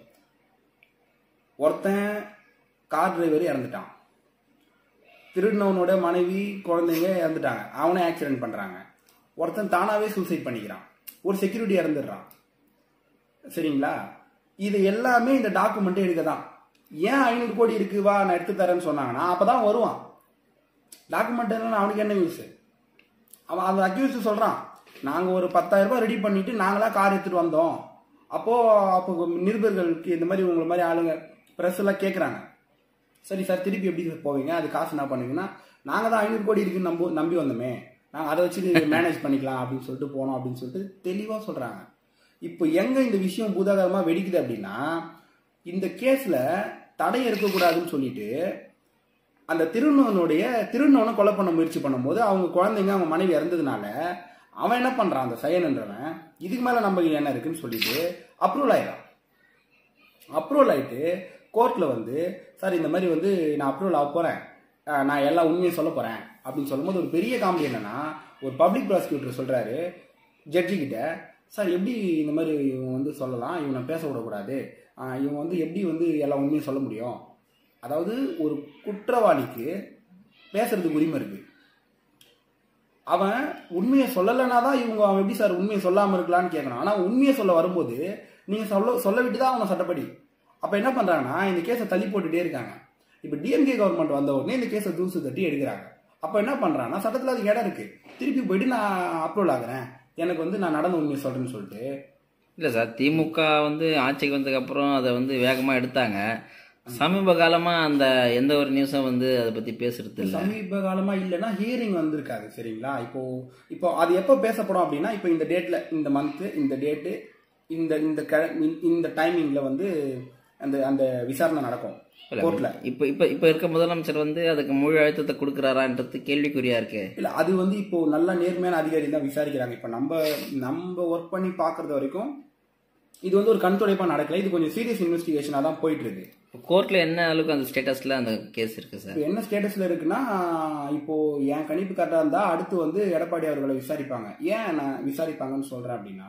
ஒருத்தன் கார் டிரைவர் இறந்துட்டான் திருடினவனோட மனைவி குழந்தைங்க இறந்துட்டாங்க அவனே ஆக்சிடென்ட் பண்றாங்க ஒருத்தன் தானாவே சூசைட் பண்ணிக்கிறான் ஒரு செக்யூரிட்டி இறந்துடுறான் சரிங்களா இது எல்லாமே இந்த டாக்குமெண்ட் எடுக்க தான் ஏன் ஐநூறு கோடி இருக்கு வா நான் எடுத்து தரேன்னு சொன்னாங்கன்னா அப்பதான் வருவான் டாக்குமெண்ட் என்ன அவனுக்கு என்ன யூஸ் அவன் அந்த அக்யூஸ் சொல்றான் நாங்க ஒரு பத்தாயிரம் ரூபாய் ரெடி பண்ணிட்டு நாங்களா கார் எடுத்துட்டு வந்தோம் அப்போ அப்போ நிருபர்களுக்கு இந்த மாதிரி உங்களை மாதிரி ஆளுங்க பிரஸ் எல்லாம் கேட்குறாங்க சரி சார் திருப்பி எப்படி சார் போவீங்க அது காசு என்ன பண்ணுவீங்கன்னா நாங்கள் தான் ஐநூறு கோடி இருக்குன்னு நம்ப நம்பி வந்தோமே நாங்கள் அதை வச்சு மேனேஜ் பண்ணிக்கலாம் அப்படின்னு சொல்லிட்டு போனோம் அப்படின்னு சொல்லிட்டு தெளிவாக சொல்கிறாங்க இப்போ எங்கே இந்த விஷயம் பூதாகரமாக வெடிக்குது அப்படின்னா இந்த கேஸில் தடை இருக்கக்கூடாதுன்னு சொல்லிட்டு அந்த திருநவனுடைய திருநவனை கொலை பண்ண முயற்சி பண்ணும்போது அவங்க குழந்தைங்க அவங்க மனைவி இறந்ததுனால அவன் என்ன பண்றான் அந்த சயனன்றவன் இதுக்கு மேல நம்ம என்ன இருக்குன்னு சொல்லிட்டு அப்ரூவல் ஆயிடும் அப்ரூவல் ஆயிட்டு கோர்ட்ல வந்து சார் இந்த மாதிரி வந்து நான் அப்ரூவல் ஆக போறேன் அஹ் நான் எல்லா உண்மையும் சொல்ல போறேன் அப்படின்னு சொல்லும்போது ஒரு பெரிய காமெடி என்னன்னா ஒரு பப்ளிக் ப்ராசிக்யூட்டர் சொல்றாரு ஜட்ஜி கிட்ட சார் எப்படி இந்த மாதிரி இவன் வந்து சொல்லலாம் இவனை பேச விடக்கூடாது அஹ் இவன் வந்து எப்படி வந்து எல்லா உண்மையும் சொல்ல முடியும் அதாவது ஒரு குற்றவாளிக்கு பேசுறதுக்கு உரிமை இருக்கு அவன் உண்மையை சொல்லலைன்னா தான் இவங்க அவன் எப்படி சார் உண்மையை சொல்லாம இருக்கலாம்னு கேட்கணும் ஆனா உண்மையை சொல்ல வரும்போது நீங்க சொல்ல சொல்ல விட்டு தான் அவனை சட்டப்படி அப்ப என்ன பண்றாங்கன்னா இந்த கேஸை தள்ளி போட்டுட்டே இருக்காங்க இப்ப டிஎம்கே கவர்மெண்ட் வந்த உடனே இந்த கேஸை தூசு தட்டி எடுக்கிறாங்க அப்ப என்ன பண்றான்னா சட்டத்துல அது இடம் இருக்கு திருப்பி போயிட்டு நான் அப்ரோல் ஆகுறேன் எனக்கு வந்து நான் நடந்த உண்மையை சொல்றேன்னு சொல்லிட்டு இல்லை சார் திமுக வந்து ஆட்சிக்கு வந்ததுக்கப்புறம் அதை வந்து வேகமாக எடுத்தாங்க சமீப காலமாக அந்த எந்த ஒரு நியூஸும் வந்து அதை பற்றி பேசுறது இல்லை சமீப காலமா இல்லைன்னா ஹியரிங் வந்திருக்காது சரிங்களா இப்போ இப்போ அது எப்போ பேசப்படும் அப்படின்னா இப்போ இந்த டேட்ல இந்த மந்த் இந்த டேட்டு இந்த இந்த க- இந்த- இந்த டைமிங்ல வந்து அந்த அந்த விசாரணை நடக்கும் கோர்ட்ல இப்போ இப்போ இப்போ இருக்க முதலமைச்சர் வந்து அதுக்கு முழு அழுத்தத்தை கொடுக்குறாரான்றது கேள்விக்குறியா இருக்கு இல்ல அது வந்து இப்போ நல்ல நேர்மையான அதிகாரி தான் விசாரிக்கிறாங்க இப்போ நம்ம நம்ம ஒர்க் பண்ணி பார்க்கறது வரைக்கும் இது வந்து ஒரு கண் துடைப்பா நடக்கல இது கொஞ்சம் சீரியஸ் இன்வெஸ்டிகேஷனா தான் போயிட்டு இருக்கு கோர்ட்டில் என்ன அளவுக்கு அந்த ஸ்டேட்டஸில் அந்த கேஸ் இருக்கு சார் இப்போ என்ன ஸ்டேட்டஸ்ல இருக்குன்னா இப்போ என் கணிப்பு கரெக்டாக இருந்தா அடுத்து வந்து எடப்பாடி அவர்களை விசாரிப்பாங்க ஏன் நான் விசாரிப்பாங்கன்னு சொல்றேன் அப்படின்னா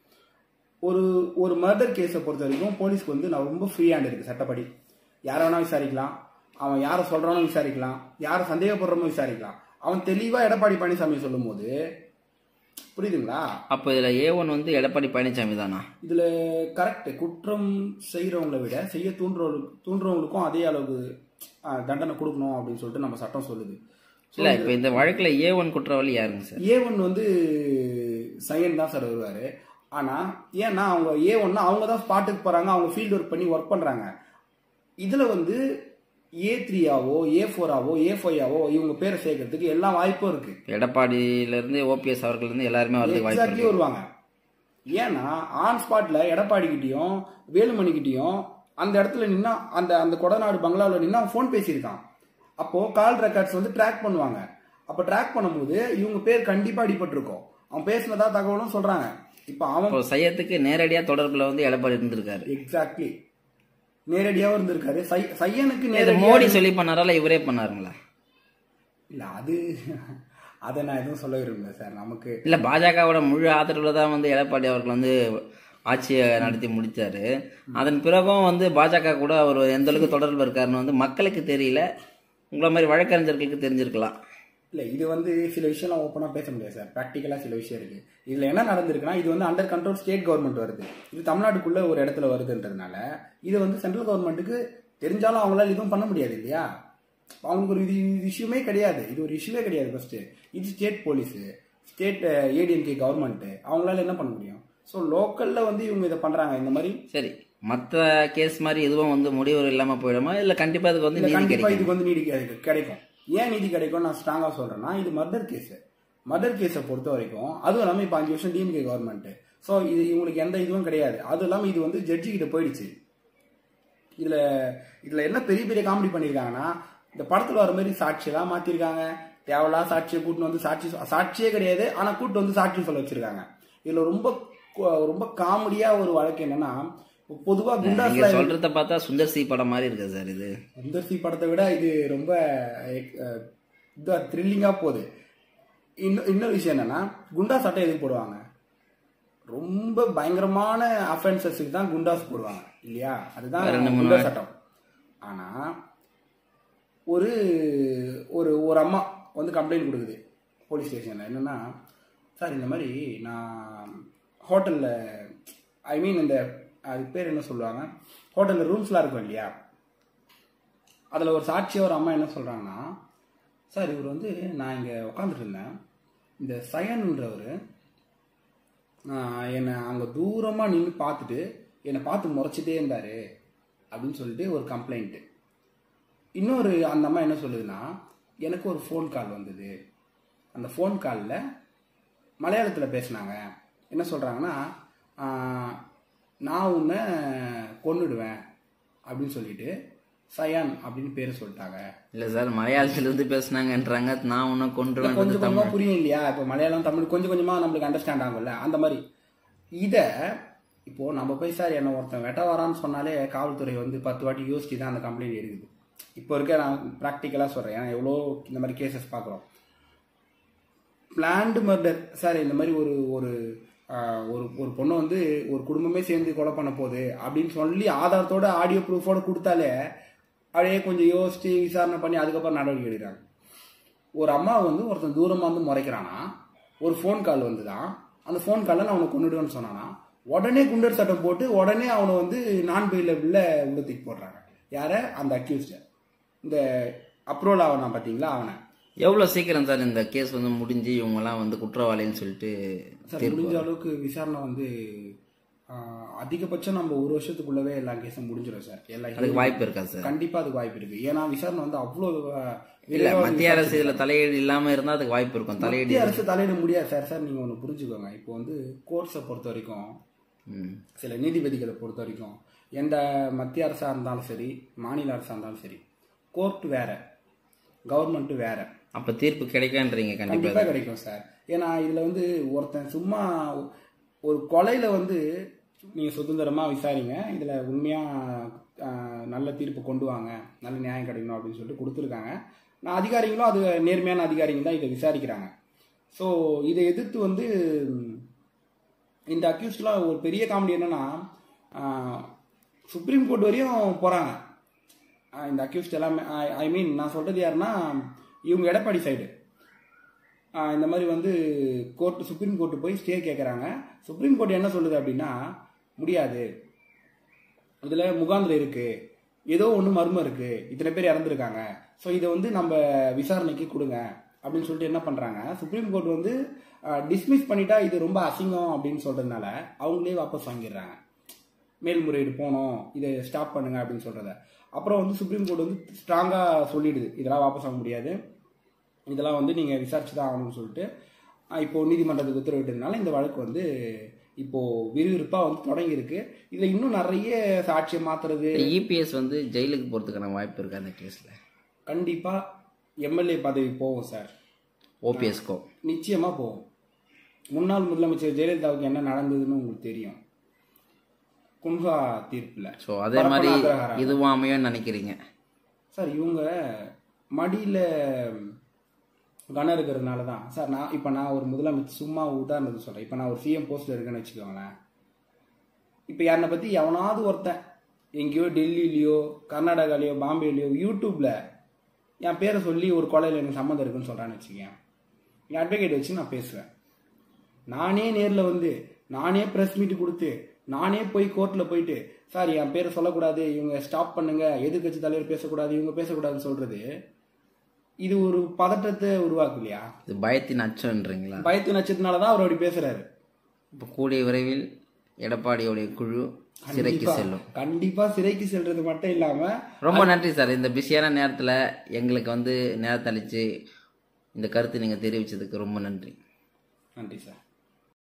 ஒரு ஒரு மர்டர் கேஸை பொறுத்த வரைக்கும் போலீஸ்க்கு வந்து நான் ரொம்ப ஃப்ரீ ஹேண்ட் இருக்கு சட்டப்படி யாரை வேணா விசாரிக்கலாம் அவன் யாரை சொல்றானோ விசாரிக்கலாம் யாரை சந்தேகப்படுறமோ விசாரிக்கலாம் அவன் தெளிவா எடப்பாடி பழனிசாமி சொல்லும்போது புரியுதுங்களா அப்போ இதில் ஏ ஒன் வந்து எடப்பாடி பழனிசாமி தானா இதுல கரெக்ட் குற்றம் செய்யறவங்களை விட செய்ய தூண்டுறவங்களுக்கு தூண்டுறவங்களுக்கும் அதே அளவு ஆ, தண்டனை கொடுக்கணும் அப்படின்னு சொல்லிட்டு நம்ம சட்டம் சொல்லுது இல்லை இப்போ இந்த வழக்கில் ஏ ஒன் குற்றவாளி யாருங்க சார் ஏ ஒன் வந்து சையன் தான் சார் வருவாரு ஆனா ஏன்னா அவங்க ஏ ஒன்னா அவங்க தான் ஸ்பாட்டுக்கு போறாங்க அவங்க ஃபீல்ட் ஒர்க் பண்ணி ஒர்க் பண்றாங்க இதுல வந்து ஏ த்ரீயாவோ ஏ ஃபோராவோ ஏ ஃபைவோ இவங்க பேரை சேர்க்கறதுக்கு எல்லா வாய்ப்பும் இருக்கு எடப்பாடியிலேருந்து ஓபிஎஸ் அவர்கள்லேருந்து எல்லாருமே வரதுக்கு வாய்ப்பு எக்ஸாக்ட்லி வருவாங்க ஏன்னா ஆன் ஸ்பாட்ல எடப்பாடி கிட்டயும் வேலுமணி கிட்டயும் அந்த இடத்துல நின்னா அந்த அந்த கொடநாடு பங்களாவில் நின்னா அவன் ஃபோன் பேசியிருக்கான் அப்போ கால் ரெக்கார்ட்ஸ் வந்து ட்ராக் பண்ணுவாங்க அப்போ ட்ராக் பண்ணும்போது இவங்க பேர் கண்டிப்பா அடிபட்டிருக்கும் அவன் பேசினதா தகவலும் சொல்றாங்க இப்போ அவன் இப்போ சையத்துக்கு நேரடியாக தொடர்பில் வந்து எடப்பாடி இருந்திருக்காரு எக்ஸாக்ட்லி நேரடியாவும் இருந்திருக்காரு சை- சையனுக்கு இது நேரடியா மோடி சொல்லி பண்ணாரா இவரே பண்ணாருங்களா இல்ல அது அதை நான் எதுவும் சொல்ல விரும்பல சார் நமக்கு இல்ல பாஜகவோட முழு ஆதரவுல தான் வந்து எடப்பாடி அவர்கள் வந்து ஆட்சியை நடத்தி முடிச்சாரு அதன் பிறகும் வந்து பாஜக கூட அவர் எந்த அளவுக்கு தொடர்பு இருக்காருன்னு வந்து மக்களுக்கு தெரியல உங்களை மாதிரி வழக்கறிஞர்களுக்கு தெரிஞ்சிருக்கலாம் இல்ல இது வந்து சில விஷயம்லாம் ஓப்பனா பேச முடியாது சார் ப்ராக்டிக்கலா சில விஷயம் இருக்கு இதுல என்ன நடந்திருக்குன்னா இது வந்து அண்டர் கண்ட்ரோல் ஸ்டேட் கவர்மெண்ட் வருது இது தமிழ்நாட்டுக்குள்ள ஒரு இடத்துல வருதுன்றதுனால இது வந்து சென்ட்ரல் கவர்மெண்ட்டுக்கு தெரிஞ்சாலும் அவங்களால எதுவும் பண்ண முடியாது இல்லையா அவங்களுக்கு ஒரு இது இது இஷ்யூமே கிடையாது இது ஒரு இஷ்யூவே கிடையாது ஃபர்ஸ்ட் இது state police state ADMK government அவங்களால என்ன பண்ண முடியும் ஸோ லோக்கல்ல வந்து இவங்க இதை பண்றாங்க இந்த மாதிரி சரி மற்ற கேஸ் மாதிரி எதுவும் வந்து முடிவு இல்லாம போயிடுமா இல்ல கண்டிப்பா அதுக்கு வந்து இல்ல நீதி கண்டிப்பா கிடைக்கும் இதுக்கு வந்து நீதி கிடைக்கும் கிடைக்கும் ஏன் நீதி கிடைக்கும் நான் ஸ்ட்ராங்கா சொல்றேன்னா இது மர்டர் கேஸ் மர்டர் கேஸை பொறுத்த வரைக்கும் அதுவும் இல்லாம இப்ப அஞ்சு வருஷம் டிஎம்கே கவர்மெண்ட் சோ இது இவங்களுக்கு எந்த இதுவும் கிடையாது அதுவும் இல்லாம இது வந்து ஜட்ஜி கிட்ட போயிடுச்சு இதுல இதுல என்ன பெரிய பெரிய காமெடி பண்ணிருக்காங்கன்னா இந்த படத்துல வர மாதிரி சாட்சியெல்லாம் மாத்திருக்காங்க தேவையில்லா சாட்சியை கூட்டு வந்து சாட்சி சொ- சாட்சியே கிடையாது ஆனா கூட்டு வந்து சாட்சி சொல்ல வச்சிருக்காங்க இதுல ரொம்ப கொ- ரொம்ப காமெடியா ஒரு வழக்கு என்னன்னா பொதுவா நீங்க குண்டாஸ்ல சொல்றத பார்த்தா சுந்தர் சி படம் மாதிரி இருக்கு சார் இது சுந்தர்சி படத்தை விட இது ரொம்ப த்ரில்லிங்கா போகுது இன்னும் இன்னொரு விஷயம் என்னன்னா குண்டா சட்டை எதுக்கு போடுவாங்க ரொம்ப பயங்கரமான அஃபென்சஸுக்கு தான் குண்டாஸ் போடுவாங்க இல்லையா அதுதான் வேற என்ன குண்டா சட்டம் ஆனா ஒரு ஒரு ஒரு அம்மா வந்து கம்ப்ளைண்ட் கொடுக்குது போலீஸ் ஸ்டேஷன்ல என்னன்னா சார் இந்த மாதிரி நான் ஹோட்டல்ல ஐ மீன் இந்த அது பேர் என்ன சொல்லுவாங்க ஹோட்டல்ல ரூம்ஸ்லாம் இருக்கும் இல்லையா அதில் ஒரு சாட்சியாக ஒரு அம்மா என்ன சொல்கிறாங்கன்னா சார் இவர் வந்து நான் இங்கே உட்காந்துட்டு இருந்தேன் இந்த சயன்ன்றவர் என்னை அங்கே தூரமாக நின்று பார்த்துட்டு என்னை பார்த்து முறைச்சிட்டே இருந்தார் அப்படின்னு சொல்லிட்டு ஒரு கம்ப்ளைண்ட்டு இன்னொரு அந்த அம்மா என்ன சொல்லுதுன்னா எனக்கு ஒரு ஃபோன் கால் வந்தது அந்த ஃபோன் காலில் மலையாளத்தில் பேசுனாங்க என்ன சொல்கிறாங்கன்னா நான் உன்னை கொன்னுடுவேன் அப்படின்னு சொல்லிட்டு சயான் அப்படின்னு பேரை சொல்லிட்டாங்க இல்ல சார் மலையாளத்துல இருந்து பேசுனாங்கன்றாங்க நான் உன்னை கொன்றுவேன் கொஞ்சம் கொஞ்சமா புரியும் இல்லையா இப்போ மலையாளம் தமிழ் கொஞ்சம் கொஞ்சமா நம்மளுக்கு அண்டர்ஸ்டாண்ட் ஆகும்ல அந்த மாதிரி இத இப்போ நம்ம போய் சார் என்ன ஒருத்தன் வெட்ட வரான்னு சொன்னாலே காவல்துறை வந்து பத்து வாட்டி யோசிச்சு தான் அந்த கம்ப்ளைண்ட் எடுக்குது இப்போ இருக்க நான் ப்ராக்டிக்கலாக சொல்கிறேன் ஏன்னா எவ்வளோ இந்த மாதிரி கேசஸ் பார்க்குறோம் பிளான்டு மர்டர் சார் இந்த மாதிரி ஒரு ஒரு ஆஹ், ஒரு ஒரு பொண்ணை வந்து ஒரு குடும்பமே சேர்ந்து கொலை பண்ண போகுது அப்படின்னு சொல்லி ஆதாரத்தோட ஆடியோ ப்ரூஃபோட கொடுத்தாலே அப்படியே கொஞ்சம் யோசிச்சு விசாரணை பண்ணி அதுக்கப்புறம் நடவடிக்கை எடுக்கிறாங்க ஒரு அம்மா வந்து ஒருத்தன் தூரமாக வந்து முறைக்கிறானா ஒரு ஃபோன் கால் வந்துதான் அந்த ஃபோன் காலில் நான் அவனை கொண்டுடுவேன்னு சொன்னானா உடனே குண்டர் சட்டம் போட்டு உடனே அவனை வந்து நான் பெயிலபிளில் உள்ள தூக்கி போடுறாங்க யாரை அந்த அக்யூஸ்ட இந்த அப்ரோல் ஆவனா பார்த்தீங்களா அவனை எவ்வளோ சீக்கிரம் சார் இந்த கேஸ் வந்து முடிஞ்சு இவங்கெல்லாம் வந்து குற்றவாளின்னு சொல்லிட்டு சார் முடிஞ்ச அளவுக்கு விசாரணை வந்து ஆஹ், அதிகபட்சம் நம்ம ஒரு வருஷத்துக்குள்ளவே எல்லா கேஸும் முடிஞ்சிடும் சார் எல்லா அதுக்கு வாய்ப்பு இருக்கா சார் கண்டிப்பா அதுக்கு வாய்ப்பு இருக்கு ஏன்னா விசாரணை வந்து அவ்வளோ ஆஹ், இல்ல விரைவா மத்திய அரசு இதுல தலையீடு இல்லாம இருந்தா அதுக்கு வாய்ப்பு இருக்கும் தலையீடு மத்திய அரசு தலையிட முடியாது சார் சார் நீங்க ஒன்று புரிஞ்சுக்கோங்க இப்போ வந்து கோர்ட்ஸை பொறுத்த வரைக்கும் ம். சில நீதிபதிகளை பொறுத்த வரைக்கும் எந்த மத்திய அரசா இருந்தாலும் சரி மாநில அரசா இருந்தாலும் சரி கோர்ட் வேற கவர்மெண்ட் வேற அப்ப தீர்ப்பு கிடைக்கான்றீங்க கண்டிப்பா கண்டிப்பா கிடைக்கும் சார் ஏன்னா இதுல வந்து ஒருத்தன் சும்மா ஒரு கொலையில வந்து நீங்க சுதந்திரமா விசாரிங்க இதுல உண்மையா ஆஹ், நல்ல தீர்ப்பு கொண்டு வாங்க நல்ல நியாயம் கிடைக்கணும் அப்படின்னு சொல்லிட்டு கொடுத்துருக்காங்க நான் அதிகாரிகளும் அது நேர்மையான அதிகாரிகள் தான் இதை விசாரிக்கிறாங்க ஸோ இதை எதிர்த்து வந்து ம், இந்த அக்யூஸ்ட்லாம் ஒரு பெரிய காமெடி என்னன்னா சுப்ரீம் கோர்ட் வரையும் போறாங்க ஆஹ் இந்த அக்யூஸ்ட் எல்லாமே ஐ மீன் நான் சொல்றது யாருன்னா இவங்க எடப்பாடி சைடு இந்த மாதிரி வந்து கோர்ட் சுப்ரீம் கோர்ட்டு போய் ஸ்டே கேட்குறாங்க சுப்ரீம் கோர்ட் என்ன சொல்லுது அப்படின்னா முடியாது இதில் முகாந்திரம் இருக்கு ஏதோ ஒன்று மர்மம் இருக்கு இத்தனை பேர் இறந்துருக்காங்க ஸோ இதை வந்து நம்ம விசாரணைக்கு கொடுங்க அப்படின்னு சொல்லிட்டு என்ன பண்ணுறாங்க சுப்ரீம் கோர்ட் வந்து டிஸ்மிஸ் பண்ணிட்டா இது ரொம்ப அசிங்கம் அப்படின்னு சொல்றதுனால அவங்களே வாபஸ் வாங்கிடுறாங்க மேல்முறையீடு போனோம் இதை ஸ்டாப் பண்ணுங்க அப்படின்னு சொல்றத அப்புறம் வந்து சுப்ரீம் கோர்ட் வந்து ஸ்ட்ராங்காக சொல்லிடுது இதெல்லாம் வாபஸ் வாங்க முடியாது இதெல்லாம் வந்து நீங்கள் விசாரிச்சு தான் ஆகணும்னு சொல்லிட்டு ஆஹ் இப்போ நீதிமன்றத்துக்கு உத்தரவிட்டதுனால இந்த வழக்கு வந்து இப்போ விறுவிறுப்பாக வந்து தொடங்கியிருக்கு இதில் இன்னும் நிறைய சாட்சியை மாத்துறது இபிஎஸ் வந்து ஜெயிலுக்கு போறதுக்கான வாய்ப்பு இருக்கா அந்த கேஸ்ல கண்டிப்பாக எம்எல்ஏ பதவி போகும் சார் ஓபிஎஸ்கோ நிச்சயமாக போகும் முன்னாள் முதலமைச்சர் ஜெயலலிதாவுக்கு என்ன நடந்ததுன்னு உங்களுக்கு தெரியும் குன்ஹா தீர்ப்பில் ஸோ அதே மாதிரி பரப்பன அக்ரஹாரம். இதுவும் அமையும் நினைக்கிறீங்க சார் இவங்க மடியில் கனம் இருக்கிறதுனால தான் சார் நான் இப்போ நான் ஒரு முதலமைச்சர் சும்மா உதாரணத்துக்கு சொல்கிறேன் இப்போ நான் ஒரு சிஎம் போஸ்ட்டில் இருக்கேன்னு வச்சுக்கோங்களேன் இப்போ என்னை பற்றி எவனாவது ஒருத்தன் எங்கேயோ டெல்லியிலையோ கர்நாடகாலையோ பாம்பேலையோ யூடியூப்பில் என் பேரை சொல்லி ஒரு கொலையில் எனக்கு சம்மந்தம் இருக்குன்னு சொல்கிறான்னு வச்சுக்கேன் என் அட்வொகேட் வச்சு நான் பேசுவேன் நானே நேரில் வந்து நானே ப்ரெஸ் மீட் கொடுத்து நானே போய் கோர்ட்டில் போயிட்டு சார் என் பேரை சொல்லக்கூடாது இவங்க ஸ்டாப் பண்ணுங்க எதிர்க்கட்சி தலைவர் பேசக்கூடாது இவங்க பேசக்கூடாதுன்னு சொல்றது இது ஒரு பதட்டத்தை உருவாக்கு இல்லையா இது பயத்தின் அச்சம்ன்றீங்களா பயத்து நட்சத்திரனால தான் அவர் அப்படி பேசுறாரு இப்போ கூடிய விரைவில் எடப்பாடியோடைய குழு சிறைக்கு கண்டிப்பா- செல்லும் கண்டிப்பா சிறைக்கு செல்றது மட்டும் இல்லாம ரொம்ப நன்றி சார் இந்த பிஸியான நேரத்தில் எங்களுக்கு வந்து நேரத்தளித்து இந்த கருத்து நீங்கள் தெரிவிச்சதுக்கு ரொம்ப நன்றி நன்றி சார்